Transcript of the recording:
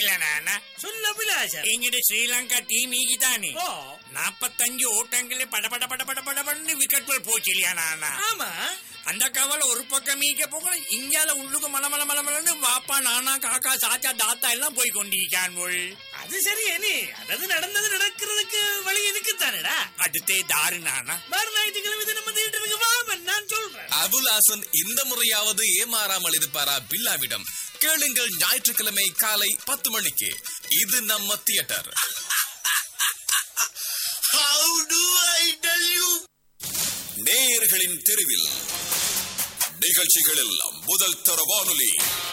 இல்லனா சொல்ல அபிலாஷா எங்கிட்ட ஸ்ரீலங்கா டீம் ஈகிதானே ஓ நாப்பத்தஞ்சு ஓட்டங்களே பட பட பட பட பட பண்ணு விக்கெட் பால் போச்சு இல்லையா நானா ஆமா அந்த கவலை ஒரு பக்கம் மீக்க போக இங்கால உள்ளுக்கு மல மல மல மலன்னு வாப்பா நானா காக்கா சாச்சா தாத்தா எல்லாம் போய் கொண்டிருக்கான் போல் அது சரி நீ அதாவது நடந்தது நடக்கிறதுக்கு வழி இருக்குத்தானடா அடுத்தே தாரு நானா மறு ஞாயிற்றுக்கிழமை தினம் வந்து இன்டர்வியூக்கு வா நான் சொல்றேன் அபுலாசன் இந்த முறையாவது ஏமாறாமல் இருப்பாரா பில்லாவிடம் கேளுங்கள் ஞாயிற்றுக்கிழமை காலை பத்து மணிக்கு இது நம்ம தியேட்டர் நேயர்களின் தெருவில் நிகழ்ச்சிகளில் முதல் தர வானொலி